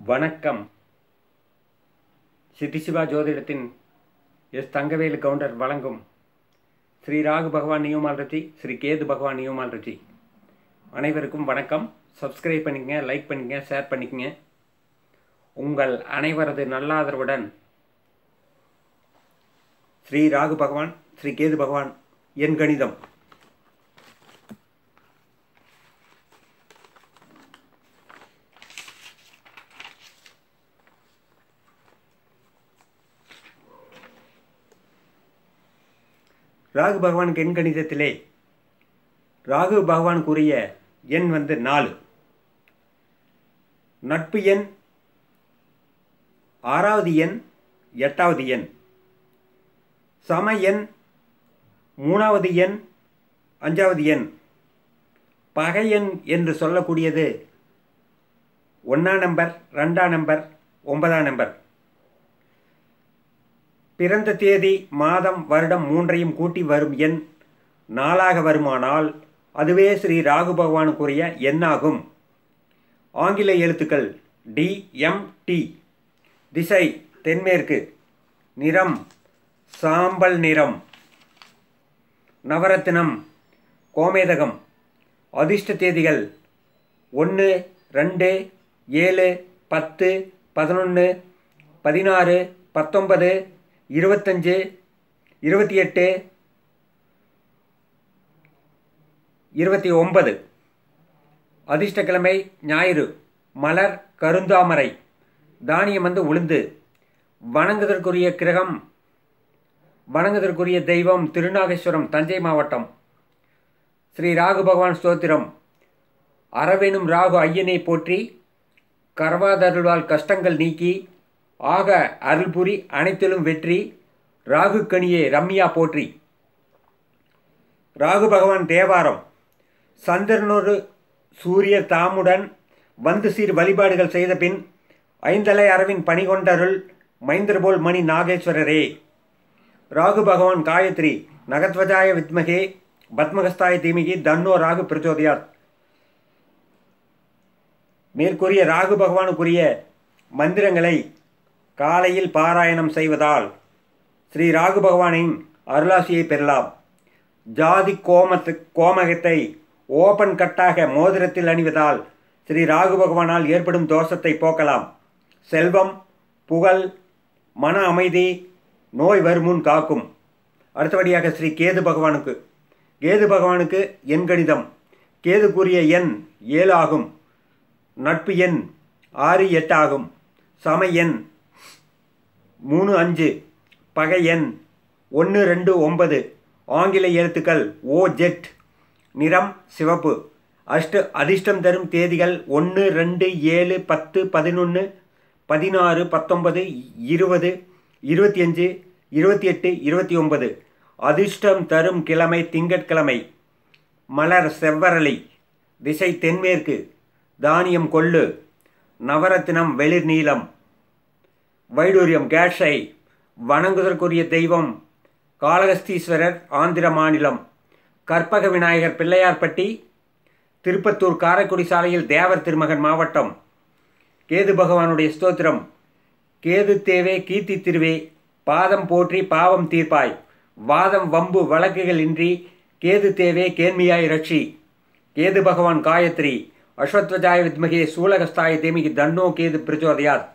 வணக்கம் சித்தி சிவா ஜோதிடத்தின் எஸ் தங்கவேலு கவுண்டர் வழங்கும் ஸ்ரீ ராகு பகவான் நியூமால் ரச்சி ஸ்ரீ கேது பகவான் நியூமால் ரச்சி அனைவருக்கும் வணக்கம் சப்ஸ்கிரைப் பண்ணிக்கங்க லைக் பண்ணிக்கங்க ஷேர் பண்ணிக்கங்க உங்கள் அனைவரது நல்லாதரவுடன் ஸ்ரீ ராகு பகவான் ஸ்ரீ கேது பகவான் என் கணிதம் ராகு பகவானுக்கு எண் கணிதத்திலே ராகு பகவானுக்குரிய எண் வந்து நாலு நட்பு எண் ஆறாவது எண் எட்டாவது எண் சம எண் மூணாவது எண் அஞ்சாவது எண் பகை எண் என்று சொல்லக்கூடியது ஒன்றாம் நம்பர் ரெண்டாம் நம்பர் ஒன்பதாம் நம்பர் பிறந்த தேதி மாதம் வருடம் மூன்றையும் கூட்டி வரும் எண் நாளாக வருமானால் அதுவே ஸ்ரீ ராகு பகவானுக்குரிய எண்ணாகும் ஆங்கில எழுத்துக்கள் டி எம் டி திசை தென்மேற்கு நிறம் சாம்பல் நிறம் நவரத்தினம் கோமேதகம் அதிர்ஷ்ட தேதிகள் ஒன்று ரெண்டு ஏழு பத்து பதினொன்று பதினாறு பத்தொன்பது இருபத்தஞ்சு இருபத்தி எட்டு இருபத்தி ஒன்பது அதிர்ஷ்டக்கிழமை ஞாயிறு மலர் கருந்தாமரை தானியம் வந்து உளுந்து வணங்குதற்குரிய கிரகம் வணங்குதற்குரிய தெய்வம் திருநாகேஸ்வரம் தஞ்சை மாவட்டம் ஸ்ரீ ராகு பகவான் ஸ்தோத்திரம் அரவேனும் ராகு ஐயனை போற்றி கரவாதருளால் கஷ்டங்கள் நீக்கி ஆக அருள்புரி அனைத்திலும் வெற்றி ராகு கணியே ரம்யா போற்றி ராகு பகவான் தேவாரம் சந்திரனொரு சூரியர் தாமுடன் வந்து சீர் வழிபாடுகள் செய்த பின் ஐந்தலை அரவின் பணி கொண்டருள் மைந்தர்போல் மணி நாகேஸ்வரரே ராகு பகவான் காயத்ரி நகத்வஜாய வித்மகே பத்மகஸ்தாய தீமிகி தன்னோ ராகு பிரச்சோதயாத் மேற்கூறிய ராகு பகவானுக்குரிய மந்திரங்களை காலையில் பாராயணம் செய்வதால் ஸ்ரீ ராகு பகவானின் அருளாசியை பெறலாம் ஜாதி கோமத்து கோமகத்தை ஓபன் கட்டாக மோதிரத்தில் அணிவதால் ஸ்ரீ ராகு பகவானால் ஏற்படும் தோஷத்தை போக்கலாம் செல்வம் புகழ் மன அமைதி நோய் வருமுன் காக்கும் அடுத்தபடியாக ஸ்ரீ கேது பகவானுக்கு கேது பகவானுக்கு எண் கணிதம் கேது கூறிய எண் ஏழு ஆகும் நட்பு எண் ஆறு எட்டு ஆகும் சம எண் மூணு அஞ்சு பகை எண் ஒன்று ரெண்டு ஒன்பது ஆங்கில எழுத்துக்கள் ஓ ஜெட் நிறம் சிவப்பு அஷ்ட அதிர்ஷ்டம் தரும் தேதிகள் ஒன்று ரெண்டு ஏழு பத்து பதினொன்று பதினாறு பத்தொன்பது இருபது இருபத்தி அஞ்சு இருபத்தி எட்டு இருபத்தி ஒன்பது அதிர்ஷ்டம் தரும் கிழமை திங்கட்கிழமை மலர் செவ்வரளி திசை தென்மேற்கு தானியம் கொள்ளு நவரத்தினம் வெளிர் நீளம் வைடூரியம் கேஷை வணங்குதற்குரிய தெய்வம் காளகஸ்தீஸ்வரர் ஆந்திர மாநிலம் கற்பக விநாயகர் பிள்ளையார்பட்டி திருப்பத்தூர் காரைக்குடி சாலையில் தேவர் திருமகன் மாவட்டம் கேது பகவானுடைய ஸ்தோத்திரம் கேது தேவே கீர்த்தி திருவே பாதம் போற்றி பாவம் தீர்ப்பாய் வாதம் வம்பு வழக்குகள் இன்றி கேது தேவே கேண்மையாய் ரட்சி கேது பகவான் காயத்ரி அஸ்வத்வஜாய வித்மகே சூலகஸ்தாய தேமிகி தன்னோ கேது பிரச்சோதயாத்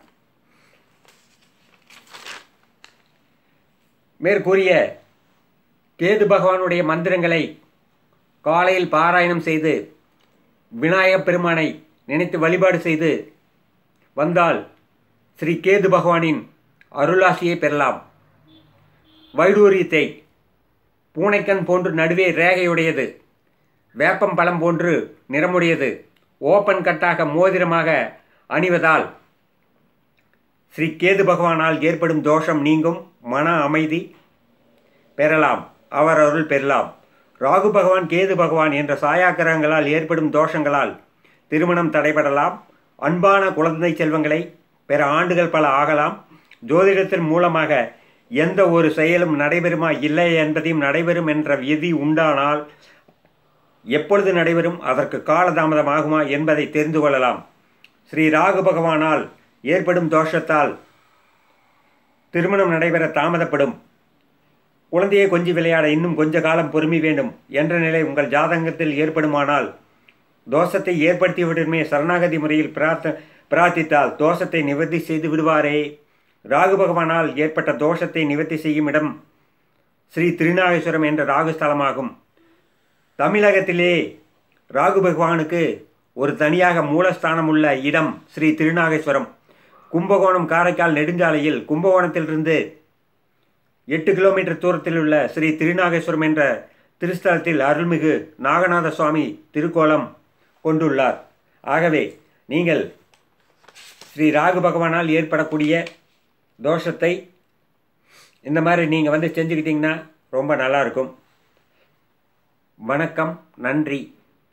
மேற்கூறிய கேது பகவானுடைய மந்திரங்களை காலையில் பாராயணம் செய்து விநாயகப் பெருமானை நினைத்து வழிபாடு செய்து வந்தால் ஸ்ரீ கேது பகவானின் அருளாசியை பெறலாம் வைடூரியத்தை பூனைக்கண் போன்று நடுவே ரேகையுடையது வேப்பம் பழம் போன்று நிறமுடையது ஓப்பன் கட்டாக மோதிரமாக அணிவதால் ஸ்ரீ கேது பகவானால் ஏற்படும் தோஷம் நீங்கும் மன அமைதி பெறலாம் அவர் அருள் பெறலாம் ராகு பகவான் கேது பகவான் என்ற சாயாக்கிரகங்களால் ஏற்படும் தோஷங்களால் திருமணம் தடைபடலாம் அன்பான குழந்தை செல்வங்களை பெற ஆண்டுகள் பல ஆகலாம் ஜோதிடத்தின் மூலமாக எந்த ஒரு செயலும் நடைபெறுமா இல்லை என்பதையும் நடைபெறும் என்ற விதி உண்டானால் எப்பொழுது நடைபெறும் அதற்கு காலதாமதமாகுமா என்பதை தெரிந்து கொள்ளலாம் ஸ்ரீ ராகு பகவானால் ஏற்படும் தோஷத்தால் திருமணம் நடைபெற தாமதப்படும் குழந்தையை கொஞ்சி விளையாட இன்னும் கொஞ்ச காலம் பொறுமை வேண்டும் என்ற நிலை உங்கள் ஜாதகத்தில் ஏற்படுமானால் தோஷத்தை ஏற்படுத்தியவிடமே சரணாகதி முறையில் பிரார்த்த பிரார்த்தித்தால் தோஷத்தை நிவர்த்தி செய்து விடுவாரே ராகு பகவானால் ஏற்பட்ட தோஷத்தை நிவர்த்தி செய்யும் இடம் ஸ்ரீ திருநாகேஸ்வரம் என்ற ராகு ஸ்தலமாகும் தமிழகத்திலே ராகு பகவானுக்கு ஒரு தனியாக மூலஸ்தானம் உள்ள இடம் ஸ்ரீ திருநாகேஸ்வரம் கும்பகோணம் காரைக்கால் நெடுஞ்சாலையில் கும்பகோணத்திலிருந்து எட்டு கிலோமீட்டர் தூரத்தில் உள்ள ஸ்ரீ திருநாகேஸ்வரம் என்ற திருஸ்தலத்தில் அருள்மிகு நாகநாத சுவாமி திருக்கோலம் கொண்டுள்ளார் ஆகவே நீங்கள் ஸ்ரீ ராகு பகவானால் ஏற்படக்கூடிய தோஷத்தை இந்த மாதிரி நீங்கள் வந்து செஞ்சுக்கிட்டிங்கன்னா ரொம்ப நல்லாயிருக்கும் வணக்கம் நன்றி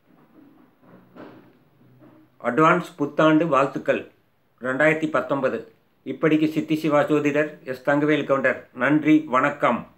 அட்வான்ஸ் புத்தாண்டு வாழ்த்துக்கள் ரெண்டாயிரத்தி பத்தொன்பது இப்படிக்கு சித்தி சிவா ஜோதிடர் எஸ் தங்கவேல் கவுண்டர் நன்றி வணக்கம்